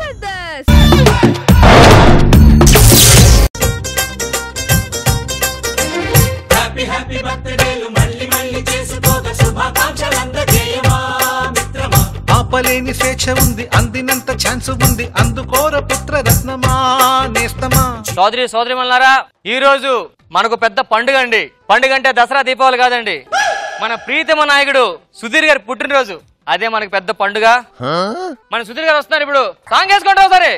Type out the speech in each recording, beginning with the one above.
Jabardasth happy happy బర్త్డేలు మళ్ళీ మళ్ళీ చేసుకోక శుభాకాంక్షలందజేయమా మిత్రమా ఆపలేని స్వేచ్ఛ ఉంది అందినంత ఛాన్స్ ఉంది అందుకోర పుత్ర రత్నమా నేస్తమా సోదరి సోదరి మల్లారా ఈ రోజు మనకు పెద్ద పండుగ అండి పండుగ అంటే దసరా దీపావళి కాదండి మన ప్రీతమ నాయకుడు సుధీర్ గారి పుట్టినరోజు అదే మనకు పెద్ద పండుగ మన సుధీర్ గారు వస్తున్నారు ఇప్పుడు సాంగ్ వేసుకుంటాం సరే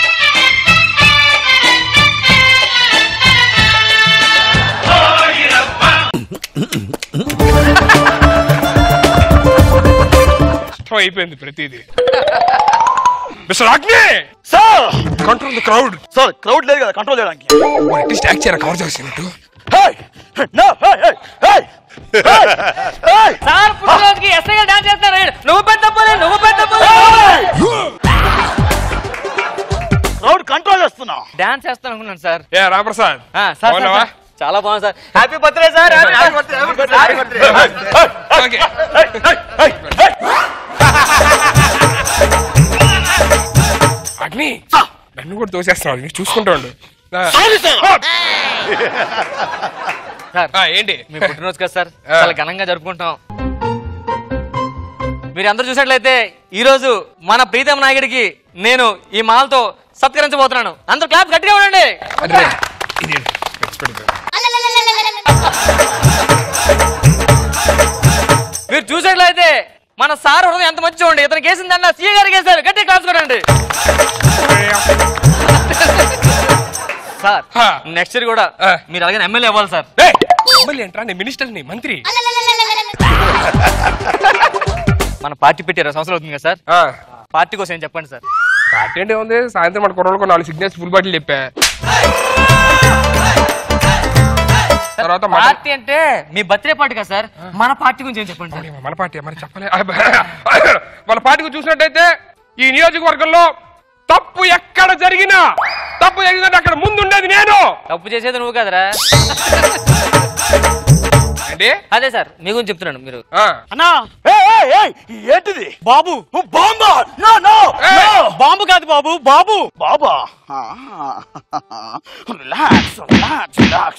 కష్టం అయిపోయింది ప్రతిదీ mister Agni control the crowd sir crowd లేదు కదా కంట్రోల్ చేయడానికి అట్లీస్ట్ యాక్ట్ చేయరా కవర్ చేసినట్టు సార్ పుట్టినరోజుకి ఎస్ఐ గారు డాన్స్ చేస్తున్నారు నువ్వు పెద్ద పులి, నువ్వు పెద్ద పులి. క్రౌడ్ కంట్రోల్ చేస్తున్నా డాన్స్ చేస్తాను అనుకున్నాను సార్ ఏ రామప్రసాద్ ఆ, సార్, సార్, బాగున్నావా? సార్. చాలా బాగుంది sir happy birthday sir happy birthday okay Agni నన్ను కూడా తోసేస్తున్నాడు మీరు చూసుకుంటా ఉండు ఆ. సార్ ఆ, ఏంటి మీ పుట్టినరోజు కదా సార్ ఆ. చాలా ఘనంగా జరుపుకుంటాం మీరు అందరూ చూసినట్లయితే ఈ రోజు మన ప్రీతం నాయకుడికి నేను ఈ మాలతో సత్కరించబోతున్నాను అందరూ క్లాప్ గట్టిగా ఉండండి అరే, ఇదేంటి? ఎక్స్పెక్ట్ చేయలేదు. మీరు చూసినట్లయితే మన సార్ హృదయం ఎంత మంచి చూడండి ఇతను కేసిందన్న సీఏ గారికి వేశారు గట్టి క్లాప్స్ కొనండి సార్ హా. నెక్స్ట్ ఇయర్ కూడా ఆ. మీరు అలాగే ఎమ్మెల్యే అవ్వాలి సార్ ఏయ్, ఎమ్మెల్యే ఏంట్రా నేను మినిస్టర్ని మంత్రి మన పార్టీ పెట్టి ఇరవై సంవత్సరాలు అవుతుంది కదా సార్ ఆ, పార్టీ కోసం ఏం చెప్పండి సార్ పార్టీ అంటే ఉంది సాయంత్రం మన కుర్రోళ్ళకు నాలుగు సిగ్నల్స్ ఫుల్ బాటిల్ చెప్పా తర్వాత మన పార్టీ అంటే మీ బర్త్డే పార్టీ కదా సార్ మన పార్టీ గురించి ఏం చెప్పండి సార్ మన పార్టీ మరి చెప్పలే మన పార్టీకి చూసినట్టయితే ఈ నియోజకవర్గంలో తప్పు ఎక్కడ జరిగినా తప్పు జరిగిందంటే అక్కడ ముందు ఉండేది నేను తప్పు చేసేది నువ్వు కదరా అంటే అదే సార్ మీ గురించి చెప్తున్నాను మీరు ఆ, అన్నా ఏంటిది బాబు బాంబా నో నో ఏయ్, బాంబు కాదు బాబు బాబు బాబా relax relax relax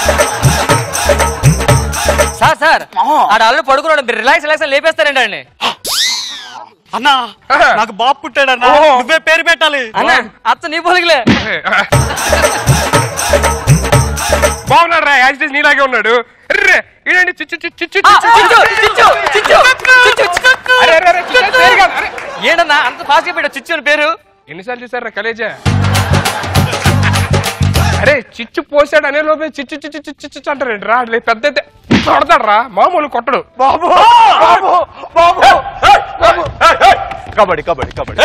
sir sir ఆ. ఆడ ఆల్రెడీ పడుకున్నాడు మీరు రిలాక్స్ రిలాక్స్ అని లేపేస్తారండి అండి అన్నా నాకు బాబు పుట్టాడన్నా ఓహో. నువ్వే పేరు పెట్టాలి అన్న అత్త నీ పోలికలే బాగున్నాడు రా యాక్సిడెంట్ నీలాగే ఉన్నాడు అర్రే, ఇదేంటి చిచ్చు చిచ్చు చిచ్చు ఆ, చిచ్చు చిచ్చు, చిచ్చు, చిచ్చు, చిచ్చు, చిచ్చు. అరే, అరే, అరే, చిచ్చు, పేరు కాదు, అరే. ఏంటన్నా అంత ఫాస్ట్ గా పెట్టావు చిచ్చు అని పేరు ఎన్నిసార్లు చూసారా కలేజా అరే చిచ్చు పోసాడు అనే లోపే చిచ్చు చిచ్చు చిచ్చు చిచ్చు అంటారండి రా లే, పెద్ద అయితే కొడతాడు రా మామూలు కొట్టడు బాబు బాబు బాబు బాబు కబడ్డీ కబడ్డీ కబడ్డీ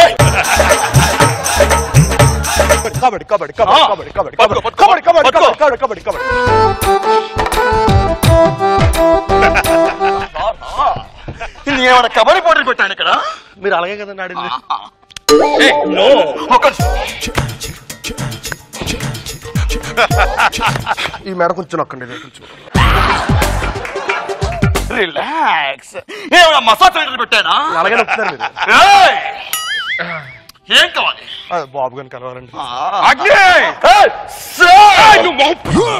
కబడ్డీ కబడ్డీ కబడ్డీ కబడ్డీ కబడ్డీ కబడ్డీ కబడ్డీ కబడ్డీ కబడ్డీ కబడ్డీ ఇది ఏమైనా కబడ్డీ పోటీలు పెట్టాను ఇక్కడ మీరు అలాగే కదా ఆడింది ఒక ఈ మేడ కొంచెం నొక్కండి ఇది కొంచెం రిలాక్స్ ఏమైనా మసాజ్ సెంటర్ పెట్టానా అలాగే నొక్కుతారు మీరు ఏయ్! ఏం కావాలి ఆ, బాబు గారిని కలవాలండి అగ్ని ఏయ్, ఏయ్, సార్! నువ్వు మౌ-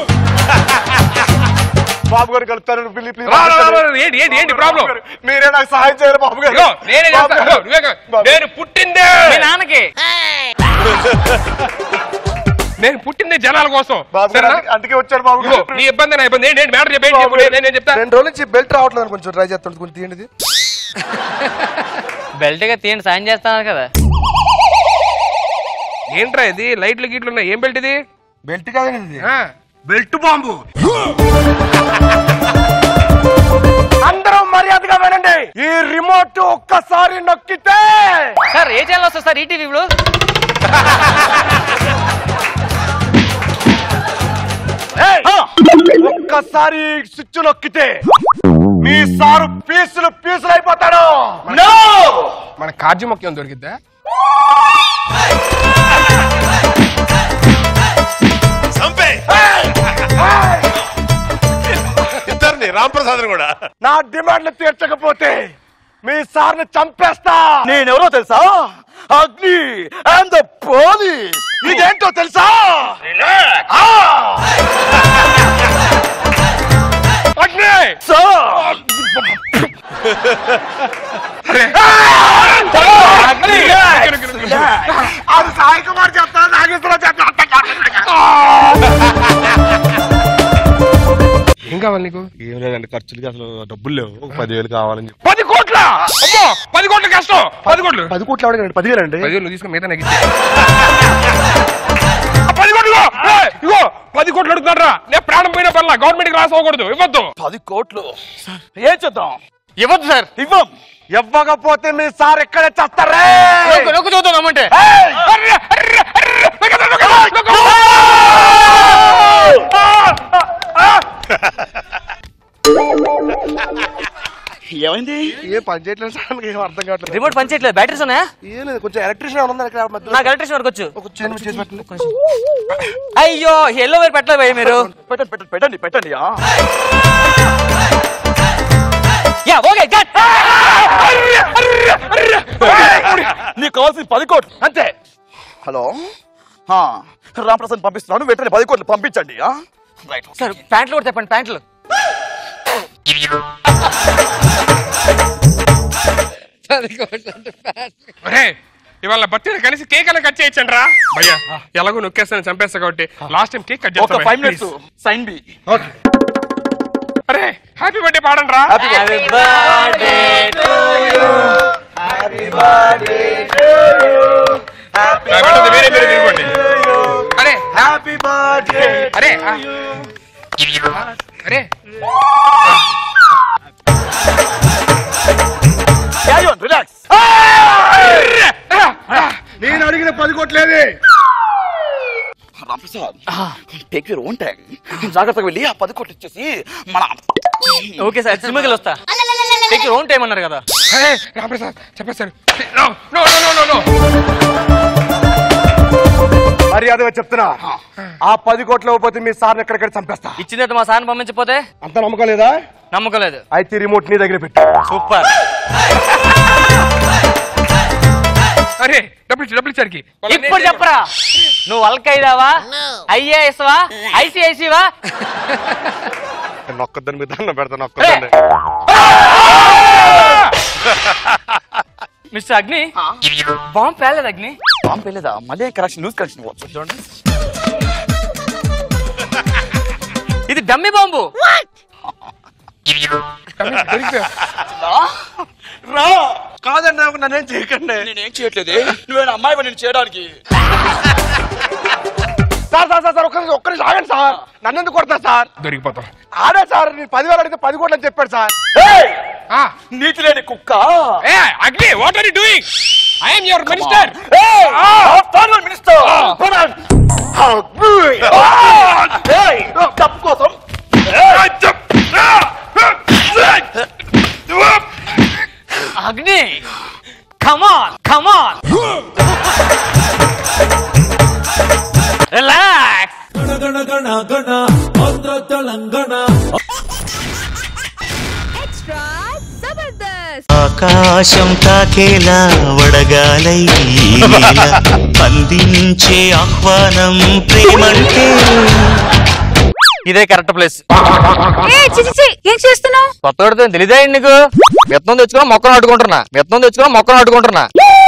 బాబు గారిని కలుపుతారు ప్లీజ్ ప్లీజ్ రా, రా, రా, రా, ఏంటి ఏంటి ఏంటి ప్రాబ్లం మీరే నాకు సహాయం చేయాలి బాబు గారు ఇదిగో, నేనే బాబు చేస్తా. గారు. ఇదిగో, నువ్వే కాదు. బాబు. నేను పుట్టిందే మీ నాన్నకి నేను పుట్టిందే జనాల కోసం బాబు గారు సరేనా అందుకే- అందుకే వచ్చారు బాబు ఇదిగో, గారు నీ ఇబ్బంది నా ఇబ్బంది ఏంటి మ్యాటర్ చెప్పి ఏంటి చెప్పు, నేను నేను చెప్తా రెండు రోజుల నుంచి బెల్ట్ రావట్లేదు కొంచెం ట్రై చేస్తాను కొంచెం తీయండి ఇది. బెల్ట్ గా తీయండి సాయం చేస్తున్నారు కదా ఏంట్రా ఇది లైట్లు గీట్లు ఉన్నాయి ఏం బెల్ట్ ఇది బెల్ట్ కాదండి ఇది ఆ, బెల్ట్ బాంబు అందరూ మర్యాదగా వినండి ఈ రిమోట్ ఒక్కసారి నొక్కితే సార్ ఏ ఛానల్ వస్తుంది సార్ ఈటీవీ ఇప్పుడు ఏయ్! ఒక్కసారి స్విచ్ నొక్కితే మీ సారు పీసులు పీసులు అయిపోతాడు నో మన కార్జీ మొక్క దొరికిద్దా ఇద్దరిని రాంప్రసాద్ కూడా నా డిమాండ్లు తీర్చకపోతే మీ సార్ని చంపేస్తా నేనెవరో తెలుసా అగ్ని అండ్ ద పోలీస్ ఇదేంటో తెలుసా ఆ! అగ్ని సార్ అగ్ని అది సాయి కుమార్ చెప్తా నాగేశ్వరరావు చెప్తా ఏం కావాలి నీకు ఏం లేదండి ఖర్చులకి అసలు డబ్బులు లేవు ఒక పదివేలు కావాలని చెప్పి పది కోట్ల అమ్మో పది కోట్ల కష్టం పది కోట్లు పది కోట్లు అడగండి పదివేలు అండి పది కోట్లు తీసుకుని మిగతా నాకు ఇచ్చే. ఆ పది కోట్లు ఇగో! ఏయ్, ఇగో పది కోట్లు అడుగుతారా నేను ప్రాణం పోయిన పర్లా గవర్నమెంట్ కి లాస్ అవ్వకూడదు ఇవ్వద్దు పది కోట్లు ఏం చేద్దాం ఇవ్వద్దు సార్ ఇవ్వం ఇవ్వకపోతే మీ సార్ ఎక్కడే చస్తారే నొక్కు నొక్కు చూద్దాం రమ్మంటే అర్రె, అర్రె, అర్రె, నొక్కదు, నొక్కదు, నొక్కదు. ఏమైంది ఏ పని చేయట్లేదు సార్ నాకు ఏం అర్థం కావట్లేదు రిమోట్ పనిచేయట్లేదు బ్యాటరీస్ ఉన్నాయా ఏం లేదు కొంచెం ఎలక్ట్రీషియన్ ఎవరు ఉన్నారు ఇక్కడ మధ్యలో? నాకు ఎలక్ట్రిషన్ వరకు వచ్చు ఒక చైన్ చేసి పెట్టండి అయ్యో ఎల్లో వేరు పెట్టలేదు భయ్య మీరు పెట్టండి పెట్టండి పెట్టండి పెట్టండి ఆ. యా ఓకే గట్ నీకు కావాల్సింది పది కోట్లు అంతే హలో ఆ, రామప్రసాద్ పంపిస్తున్నాను వెంటనే పది కోట్లు పంపించండి ఆ? రైట్ సార్ ప్యాంట్లు కూడా చెప్పండి ప్యాంట్లు ఒరేయ్, ఇవాళ బర్త్డే కలిసి కేక్ అలా కట్ చేయొచ్చండి రా భయ్యా ఎలాగో నొక్కేస్తాను చంపేస్తా కాబట్టి లాస్ట్ టైం కేక్ కట్ ఒక చేస్తా ఫైవ్ మినిట్స్ సైన్ బి అరే హ్యాపీ బర్త్డే పాడండి రా హ్యాపీ బర్త్డే నా పెట్టదు, వేరే వేరే తిరుగుకోండి అరే హ్యాపీ బర్త్డే అరే ఆ. అరే క్యారీ ఆన్ రిలాక్స్ నేను అడిగిన పది కోట్లేది Ramprasad take your own time జాగ్రత్తగా వెళ్ళి ఆ పది కోట్లు ఇచ్చేసి మన ఓకే సార్ సినిమాకి వస్తా టేక్ ఓన్ టైం అన్నారు కదా అరే రామప్రసాద్ చెప్పేస్తాను no no no no no మర్యాదగా చెప్తున్నా ఆ పది కోట్లు ఇవ్వకపోతే మీ సార్ని ఎక్కడెక్కడ చంపేస్తా ఇచ్చిన తర్వాత మా సార్ని పంపించకపోతే అంత నమ్మకం లేదా నమ్మకం లేదు అయితే రిమోట్ నీ దగ్గర పెట్టు సూపర్ అరే డబ్బులు ఇచ్చి డబ్బులు ఇచ్చారికి ఇప్పుడు చెప్పరా నువ్వు అల్కైదావా ఐఏఎస్ వా ఐసిఐసి వా నొక్కద్దని మీద దండం పెడతా నొక్కదండి మిస్టర్ అగ్ని బాంబు పేలేదు అగ్ని బాంబు వెళ్ళేదా మళ్ళీ కరెక్షన్ లూజ్ కరెక్షన్ ఇవ్వచ్చు చూడండి ఇది డమ్మి బాంబు రా కాదండి నాకు నన్నేం చేయకండి నేనేం చేయట్లేదు నువ్వేనా అమ్మాయి నేను చేయడానికి సార్ సార్ సార్ సార్ ఒక్క నిమిషం, ఒక్క నిమిషం ఆగండి సార్ నన్ను ఎందుకు కొడతా సార్ దొరికిపోతాం ఆడే సార్ నేను పదివేలు అడిగితే పది కోట్లు అని చెప్పాడు సార్ ఏయ్! ఆ, నీతి లేని కుక్క ఏ Agni what are you doing I am your minister ఏయ్! ఫార్మర్ మినిస్టర్ ఏయ్! డబ్బు కోసం Agni come on come on relax extra Jabardasth ఆకాశం తాకేలా వడగాలై ఈ వేళ అందించే ఆహ్వానం ప్రేమంటే ఇదే కరెక్ట్ ప్లేస్ ఏ చిచి ఏం చేస్తున్నావు కొత్త తెలియదా నీకు విత్తనం తెచ్చుకున్నా మొక్కను అడ్డుకుంటున్నా విత్తనం తెచ్చుకున్నా మొక్కను అడ్డుకుంటున్నా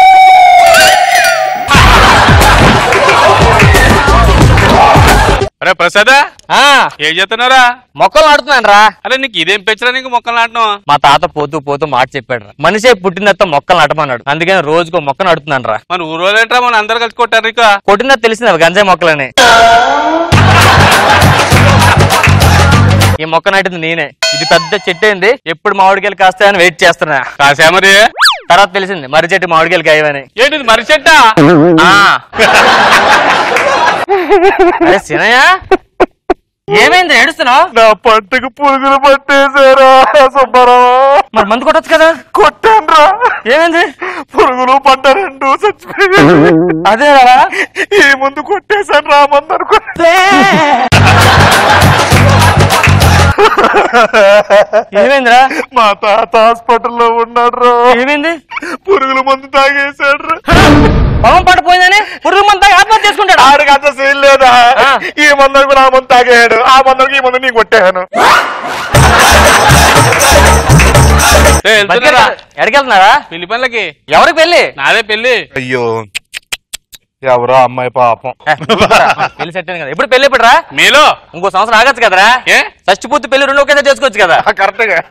అరే ప్రసాద్ ఆ, ఏం చేస్తున్నారా మొక్కలు నాటుతున్నాను రా అరే నీకు ఇదేం పెంచరా నీకు మొక్కలు నాటడం మా తాత పోతూ పోతూ మాట చెప్పాడు రా మనిషే పుట్టినత్త మొక్కలు నాటమన్నాడు అందుకని రోజుకో మొక్క నాటుతున్నాను రా మన ఊరోలేంట్రా మన అందరు కలిసి కొట్టారు నీకు కొట్టిన తెలిసింది అవి గంజాయి మొక్కలని ఈ మొక్క నాటింది నేనే ఇది పెద్ద చెట్టు అయింది ఎప్పుడు మామిడికాయలు కాస్తాయని వెయిట్ చేస్తున్నా కాసా మరి తర్వాత తెలిసింది మర్రి చెట్టు మామిడికాయలు కాయవని ఏంటిది మరి చెట్టా ఆ. అరే సినయ్య ఏమైంది ఏడుస్తున్నావు నా పంటకు పురుగులు పట్టేశారా సుబ్బారావు మరి మందు కొట్టచ్చు కదా కొట్టాన్రా ఏమైంది పురుగులు పంట రెండు చచ్చిపోయాయి అదే రా ఈ ముందు కొట్టేశాను రా మందు అనుకో ఏమైందిరా మా తాత హాస్పిటల్లో ఉన్నాడు ఏమైంది పురుగుల మందు తాగేశాడు పొలం పడిపోయిందని పురుగు మంతా ఆత్మహత్య చేసుకుంటాడు ఆడికి అంత సీన్ లేదా ఆ. ఈ మందు కూడా ఆ మందు తాగాడు ఆ మందుకి ఈ మందు నీకు కొట్టాను వెళ్తున్నారా ఎడకెళ్తున్నారా పెళ్లి పనులకి ఎవరికి పెళ్లి నాదే పెళ్లి అయ్యో ఎవరో అమ్మాయి పాపం ఏ, ఊరుకోరా. పెళ్లి సెట్ అయింది కదా ఇప్పుడు పెళ్లి ఎప్పుడురా మీలో ఇంకో సంవత్సరం ఆగచ్చు కదరా ఏ? షష్టి పూర్తి పెళ్లి రెండు ఒకేసారి చేసుకోవచ్చు కదా కరెక్ట్ గా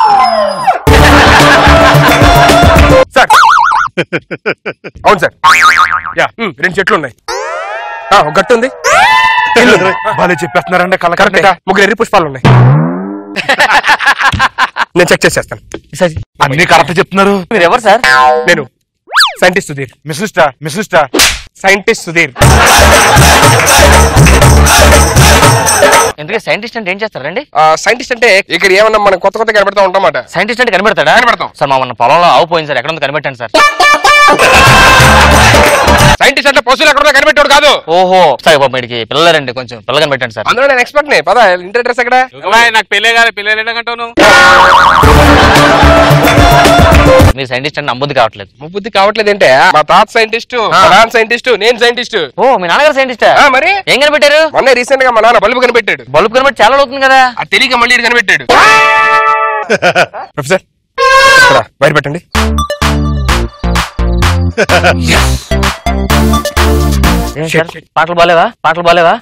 సార్ అవును సార్ యా ఉమ్, రెండు చెట్లు ఉన్నాయి ఆ, ఒక గట్టు ఉంది ఇల్లు ఉంది. భలే చెప్పేస్తున్నారండి కళ్ళ కరెక్ట్ కరెక్ట్ ముగ్గురు ఎర్రి పుష్పాలు ఉన్నాయి నేను చెక్ చేసేస్తాను అన్ని కరెక్ట్ చెప్తున్నారు మీరు ఎవరు సార్ నేను సైంటిస్ట్ సుధీర్ మిస్సిస్టా మిస్సిస్టా సైంటిస్ట్ సుధీర్ ఎందుకంటే సైంటిస్ట్ అంటే ఏం చేస్తారండి సైంటిస్ట్ అంటే ఇక్కడ ఏమన్నా మనం కొత్త కొత్త కనబడతా ఉంటామాట సైంటిస్ట్ అంటే కనిపెడతాడా కనిపెడతాం. సార్ మా మన పొలంలో ఆవు పోయింది సార్ ఎక్కడ ఉంది కనిపెట్టండి సార్ సైంటిస్ట్ అంటే పశువులు ఎక్కడ కనిపెట్టాడు కాదు ఓహో సార్ బాబు వీడికి పిల్లలండి కొంచెం పిల్ల కనిపెట్టండి సార్ అందులో నేను ఎక్స్పర్ట్ నే పద ఇంటర్ అడ్రస్ ఎక్కడ అమ్మాయి, నాకు పెళ్ళే కాదు పెళ్ళి ఎలాగంటావు నువ్వు మీరు సైంటిస్ట్ అంటే నమ్మబుద్ధి కావట్లేదు మా బుద్ధి కావట్లేదు అంటే మా తాత సైంటిస్ట్ మా నాన్న సైంటిస్ట్ నేను సైంటిస్ట్ ఓ మీ నాన్నగారు సైంటిస్టా ఆ, మరి ఏం కనిపెట్టారు మొన్న రీసెంట్ గా మా నాన్న బల్బు కనిపెట్టాడు బల్బు కనిపెట్టి చాలా అవుతుంది కదా ఆ తెలియక మళ్ళీ ఈడు కనిపెట్టాడు ప్రొఫెసర్ ఇక్కడ బయట పెట్టండి ఏం సార్ పాటలు బాలేవా పాటలు బాలేవా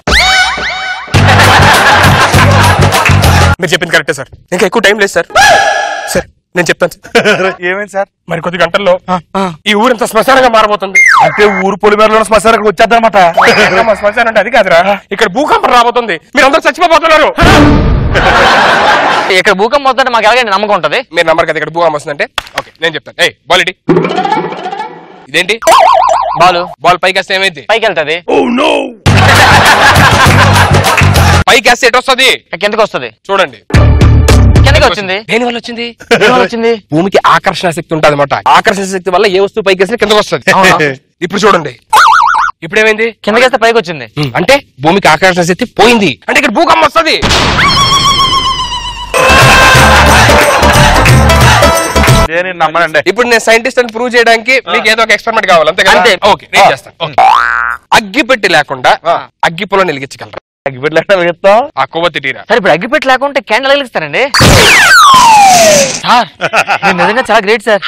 మీరు చెప్పింది కరెక్టే సార్ ఇంకా ఎక్కువ టైం లేదు సార్ సార్ నేను చెప్తాను సార్ ఏమైంది సార్ మరి కొద్ది గంటల్లో ఈ ఊరంతా శ్మశానంగా మారబోతుంది అంటే ఊరు పొలిమేరలో శ్మశానానికి వచ్చేద్దనమాట మా శ్మశానం అంటే అది కాదురా ఇక్కడ భూకంపం రాబోతుంది మీరు అందరూ చచ్చిపోతున్నారు ఇక్కడ భూకంపం వస్తుంటే మాకు ఎలాగండి నమ్మకం ఉంటది మీరు నంబర్ కదా ఇక్కడ భూకంపం వస్తుందంటే ఓకే నేను చెప్తాను ఏ బాల్ ఇటీ ఇదేంటి బాలు బాల్ పైకి వేస్తే ఏమైంది పైకి వెళ్తది పైకి వేస్తే ఎటు వస్తుంది కిందకి వస్తుంది చూడండి కిందకి వచ్చింది దేని వల్ల వచ్చింది దేని వల్ల వచ్చింది భూమికి ఆకర్షణ శక్తి ఉంటుంది అనమాట ఆకర్షణ శక్తి వల్ల ఏ వస్తువు పైకి వేసినా కిందకి వస్తుంది అవునా? ఇప్పుడు చూడండి ఇప్పుడు ఏమైంది కిందకి వేస్తే పైకి వచ్చింది ఉమ్, అంటే భూమికి ఆకర్షణ శక్తి పోయింది అంటే ఇక్కడ భూకంపం వస్తుంది నేను నమ్మనండి ఇప్పుడు నేను సైంటిస్ట్ అని ప్రూవ్ చేయడానికి మీకు ఏదో ఒక ఎక్స్పెరిమెంట్ కావాలి అంతే కదా అంతే. ఓకే నేను చేస్తాను ఓకే. అగ్గి పెట్టి లేకుండా అగ్గి పొలం వెలిగించగలరా చెప్తాం ఆ కొవ్వొత్తి టీరా సార్ ఇప్పుడు అగ్గిపెట్టి లేకుంటే క్యాండిల్ వెలిగిస్తారండి సార్ మీరు నిజంగా చాలా గ్రేట్ సార్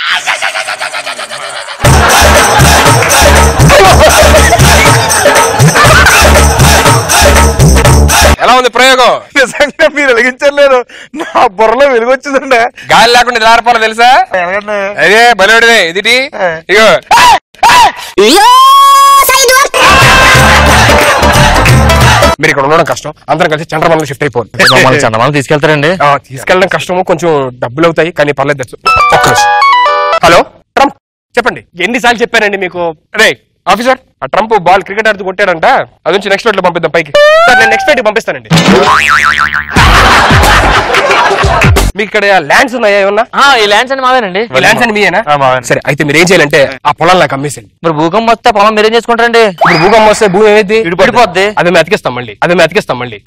ఎలా ఉంది ప్రయోగం నిజంగా మీరు వెలిగించలేరు నా బుర్రలో వెలుగొచ్చిందండి గాలి లేకుండా ఇది ఆరిపోవాలో తెలుసా ఎలాగండి అదే బలవాడిదే ఇది టీ. ఇగో మీరు ఇక్కడ ఉండడం కష్టం అందరం కలిసి చంద్రమండలం షిఫ్ట్ అయిపోవాలి మమ్మల్ని చందమామ తీసుకెళ్తారండి ఆ, తీసుకెళ్ళడం కష్టము కొంచెం డబ్బులు అవుతాయి కానీ పర్లేదు తెచ్చు. ఒక్క నిమిషం. హలో ట్రంప్ చెప్పండి ఎన్నిసార్లు చెప్పానండి మీకు రే ఆఫీసర్ ఆ ట్రంప్ బాల్ క్రికెట్ ఆడుతూ కొట్టాడంట అది నుంచి నెక్స్ట్ ఫ్లైట్ లో పంపిద్దాం పైకి సార్ నేను నెక్స్ట్ ఫ్లైట్ పంపిస్తానండి మీకు ఇక్కడ ల్యాండ్స్ ఉన్నాయా ఏమన్నా ఆ, ఈ ల్యాండ్స్ అని మావేనండి ఈ ల్యాండ్స్ అని మీయేనా ఆ, మావే. సరే అయితే మీరు ఏం చేయాలంటే ఆ పొలం నాకు అమ్మేసండి మరి భూకంపం వస్తే పొలం మీరేం చేసుకుంటారండి ఇప్పుడు భూకంపం వస్తే భూమి ఏమైంది విడిపోద్ది అదే మేము అతికిస్తాం మళ్ళీ అదే మేము అతికిస్తాం మళ్ళీ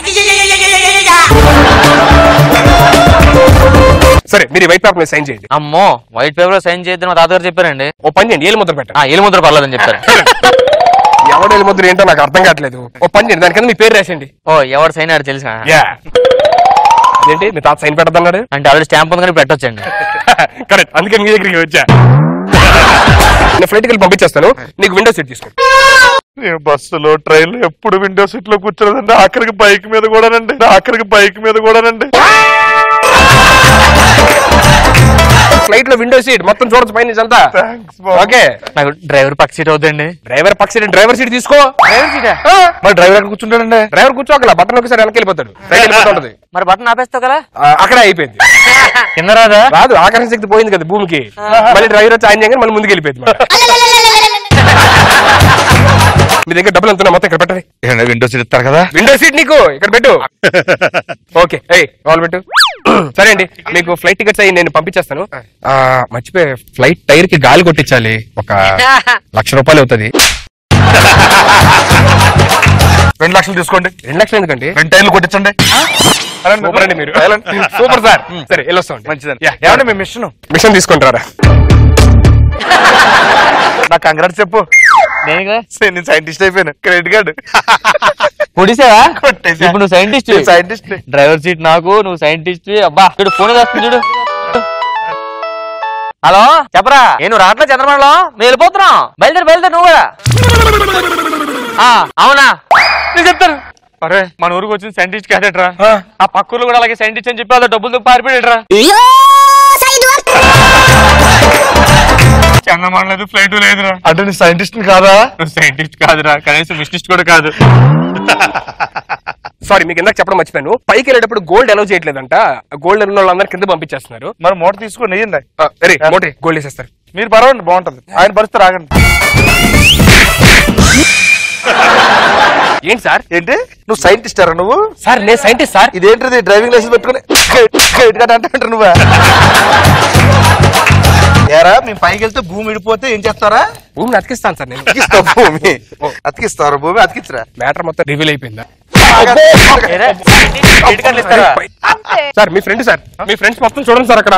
సరే మీరు ఈ వైట్ పేపర్ మీద సైన్ చేయండి అమ్మో వైట్ పేపర్ లో సైన్ చేద్దాం మా తాతగారు చెప్పారండి ఓ పని చేయండి ఏలు ముద్ర పెట్టండి ఆ ఏలు ముద్ర పర్లేదని చెప్పారు ఎవడు ఏలు ముద్ర ఏంటో నాకు అర్థం కావట్లేదు ఓ పని చేయండి దానికన్నా మీ పేరు రాసండి ఓ ఎవరు సైన్ ఆడు తెలుసా యా అదేంటి మీ తాత సైన్ పెట్టద్దన్నాడు అంటే ఆల్రెడీ స్టాంప్ ఉంది కానీ పెట్టొచ్చండి కరెక్ట్ అందుకే మీ దగ్గరికి వచ్చా నేను ఫ్లైట్కి వెళ్ళి పంపించేస్తాను నీకు విండో సీట్ తీసుకో నేను బస్సులో ట్రైన్ లో ఎప్పుడు విండో సీట్ లో కూర్చోలేదండి ఆఖరికి బైక్ మీద కూడానండి ఆఖరికి బైక్ మీద కూడానండి ఫ్లైట్ లో విండో సీట్ మొత్తం చూడొచ్చు పైన నుంచి అంతా థ్యాంక్స్ ఓకే నాకు డ్రైవర్ పక్క సీట్ అవుతుందండి డ్రైవర్ పక్క సీట్ డ్రైవర్ సీట్ తీసుకో డ్రైవర్ సీటా ఆ, మరి డ్రైవర్ ఎక్కడ కూర్చుంటాడండి డ్రైవర్ కూర్చోకలా బట్టన్ ఒకసారి వెనక్కి వెళ్ళిపోతాడు రైట్ వెళ్ళిపోతా ఉంటది మరి బటన్ ఆపేస్తావు కదా ఆ, అక్కడే అయిపోయింది కింద రాదా రాదు ఆకర్షణ శక్తి పోయింది కదా భూమికి మళ్ళీ డ్రైవర్ వచ్చి ఆయన చేయగానే మళ్ళీ ముందుకు వెళ్ళిపోయింది మాట. మీ దగ్గర డబ్బులు ఎంత మొత్తం ఇక్కడ పెట్టండి విండో సీట్ ఇస్తారు కదా విండో సీట్ నీకు ఇక్కడ పెట్టు ఓకే ఏయ్ కాల్ పెట్టు సరే అండి మీకు ఫ్లైట్ టికెట్స్ అయ్యి నేను పంపించేస్తాను ఆ, మర్చిపోయి ఫ్లైట్ టైర్ కి గాలి కొట్టించాలి ఒక లక్ష రూపాయలు అవుతుంది రెండు లక్షలు తీసుకోండి రెండు లక్షలు ఎందుకండి రెండు టైర్లు కొట్టించండి సూపర్ అండి మీరు సూపర్ సార్ సరే వెళ్ళొస్తాం మంచిదండి ఏమండి మీ మిషన్ మిషన్ తీసుకుంటారా నాకు కంగ్రాట్స్ చెప్పు నేను కదా సరే, నేను సైంటిస్ట్ అయిపోయాను క్రెడిట్ కార్డు కొడిసావా కొట్టేసా. ఇప్పుడు నువ్వు సైంటిస్ట్ నేను scientist ని. డ్రైవర్ సీట్ నాకు నువ్వు సైంటిస్ట్ అబ్బా చూడు ఫోన్ వస్తుంది చూడు హలో చెప్పరా నేను రావట్లే చంద్రమండలం మేము వెళ్ళిపోతున్నాం బయలుదేరి బయలుదేరి నువ్వు కూడా ఆ, అవునా నేను చెప్తాను అరే మన ఊరికి వచ్చిన సైంటిస్ట్ కాదట్రా ఆ పక్క ఊర్లో కూడా అలాగే సైంటిస్ట్ అని చెప్పి వాళ్ళ డబ్బులు దుప్పు పారిపోయాడరా చంద్రమండలం లేదు ఫ్లైట్ లేదురా అంటే నీ సైంటిస్ట్ కాదా నువ్వు సైంటిస్ట్ కాదురా కనీసం మిస్టిస్ట్ కూడా కాదు సారీ మీకు ఇందాక చెప్పడం మర్చిపోయాను పైకి వెళ్ళేటప్పుడు గోల్డ్ అలౌ చేయట్లేదంట గోల్డ్ ఉన్న వాళ్ళందరూ కింద పంపించేస్తున్నారు మరి మూట తీసుకొని నెయ్యండి వెరీ మోటి గోల్డ్ వేసేస్తారు మీరు పర్వాలండి బాగుంటది ఆయన పరిస్థితి రాగండి ఏంటి సార్ ఏంటి నువ్వు సైంటిస్ట్ అరా నువ్వు సార్ నేను సైంటిస్ట్ సార్ ఇదేంటిది డ్రైవింగ్ లైసెన్స్ పెట్టుకుని క్రెడిట్ కార్డ్ అంటే అంటారు నువ్వా ఏరా మేము పైకి వెళ్తే భూమి విడిపోతే ఏం చేస్తారా భూమిని అతికిస్తాను సార్ నేను అతికిస్తావు భూమి అతికిస్తారా భూమి అతికించరా మ్యాటర్ మొత్తం రివీల్ అయిపోయిందా ఏరే, credit card లు ఇస్తారా సార్ మీ ఫ్రెండ్ సార్ మీ ఫ్రెండ్స్ మొత్తం చూడండి సార్ అక్కడ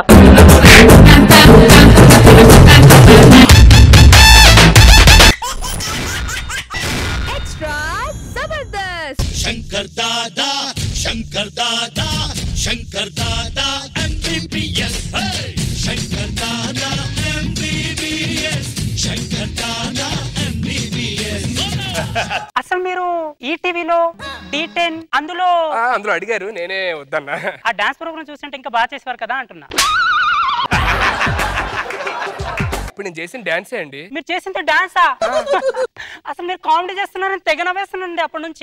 extra Jabardasth Shankar Dada Shankar Dada Shankar Dada MBBS Shankar Dada MBBS Shankar Dada MBBS అసలు మీరు ఈ టీవీలో డి టెన్ అందులో ఆ, అందులో అడిగారు నేనే వద్దన్నా ఆ డాన్స్ ప్రోగ్రామ్ చూస్తుంటే ఇంకా బాగా చేసేవారు కదా అంటున్నా ఇప్పుడు నేను చేసిన డాన్సే అండి మీరు చేసింది డాన్సా అసలు మీరు కామెడీ చేస్తున్నారని తెగ నవ్వేస్తున్నానండి అప్పటి నుంచి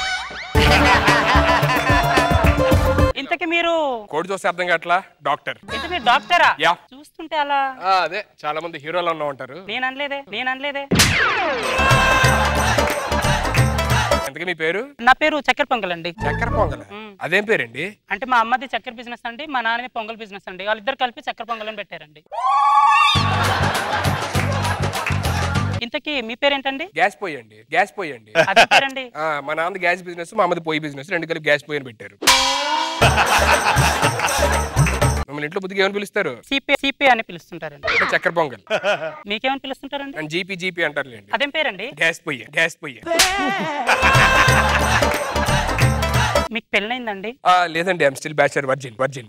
ఇంతకి మీరు కోడి చూస్తే అర్థం కావట్లా డాక్టర్ ఇంత మీరు డాక్టరా యా. చూస్తుంటే అలా ఆ, అదే చాలా మంది హీరోలు ఉన్నా ఉంటారు నేను అనలేదే నేను అనలేదే అందుకే మీ పేరు నా పేరు చక్కెర పొంగల్ అండి చక్కెర పొంగల్ అదేం పేరండి అంటే మా అమ్మది చక్కెర బిజినెస్ అండి మా నాన్నది పొంగల్ బిజినెస్ అండి వాళ్ళిద్దరు కలిపి చక్కెర పొంగల్ అని పెట్టారండి ఇంతకీ మీ పేరేంటండి గ్యాస్ పోయండి గ్యాస్ పోయండి అదే పేరండి ఆ, మా నాన్న గ్యాస్ బిజినెస్ మా అమ్మది పోయి బిజినెస్ రెండు కలిపి గ్యాస్ పోయి అని పెట్టారు మిమ్మల్ని ఇంట్లో బుద్ధిగా ఏమని పిలుస్తారు సిపి సిపి అని పిలుస్తుంటారండి అంటే చక్కెర పొంగల్ మీకేమని పిలుస్తుంటారండి అండ్ జీపీ జీపీ అంటారులేండి అదేం పేరండి గ్యాస్ పొయ్యి గ్యాస్ పొయ్యి మీకు పెళ్ళైందండి ఆ, లేదండి I'm still bachelor virgin virgin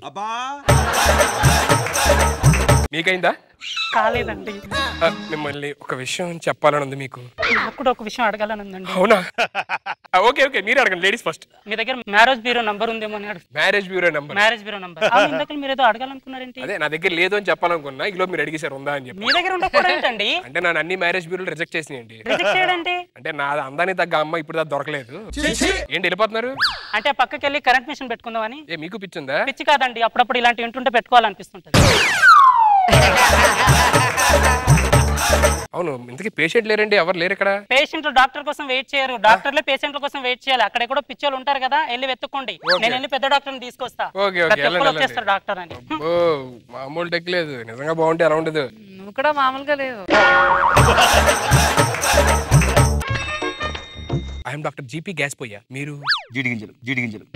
మీకైందా కాలేదండి ఆ, మిమ్మల్ని ఒక విషయం చెప్పాలని ఉంది మీకు నాకు కూడా ఒక విషయం అడగాలని ఉందండి అవునా ఆ, ఓకే ఓకే మీరు అడగండి లేడీస్ ఫస్ట్ మీ దగ్గర మ్యారేజ్ బ్యూరో నంబర్ ఉందేమో అని అడుగు marriage bureau number marriage bureau number ఇందాక మీరు ఏదో అడగాలనుకున్నారేంటి అదే నా దగ్గర లేదు అని చెప్పాలనుకున్నా ఈలో మీరు అడిగేశారు ఉందా అని చెప్పి మీ దగ్గర ఉండకూడదు ఏంటండి అంటే నా అన్ని మ్యారేజ్ బ్యూరోలు రిజెక్ట్ చేసినాయండి రిజెక్ట్ చేయడండి అంటే నా అందానికి తగ్గ అమ్మ ఇప్పుడు దాకా దొరకలేదు ఏంటి వెళ్ళిపోతున్నారు అంటే ఆ పక్కకి వెళ్ళి కరెంట్ మిషన్ పెట్టుకుందామని ఏ మీకు పిచ్చుందా పిచ్చి కాదండి అప్పుడప్పుడు ఇలాంటి వింటుంటే పెట్టుకోవాలనిపిస్తుంటది అవును ఇంతకీ పేషెంట్ లేరండి ఎవరు లేరు ఇక్కడ పేషెంట్లు డాక్టర్ కోసం వెయిట్ చేయరు డాక్టర్లే పేషెంట్ల కోసం వెయిట్ చేయాలి అక్కడ కూడా పిచ్చోళ్ళు ఉంటారు కదా వెళ్ళి వెతుక్కోండి నేను వెళ్ళి పెద్ద డాక్టర్ని తీసుకొస్తా ఓకే ఓకే ప్రతి వెళ్ళండి ఒక్కరు వెళ్ళండి వచ్చేస్తారు డాక్టర్ అని ఓ మామూలు టెక్ లేదు నిజంగా బాగుంటే ఎలా ఉండదు నువ్వు కూడా మామూలుగా లేవు ఐఎమ్ డాక్టర్ జీపీ గ్యాస్ పోయా మీరు జీడి గింజలు జీడి గింజలు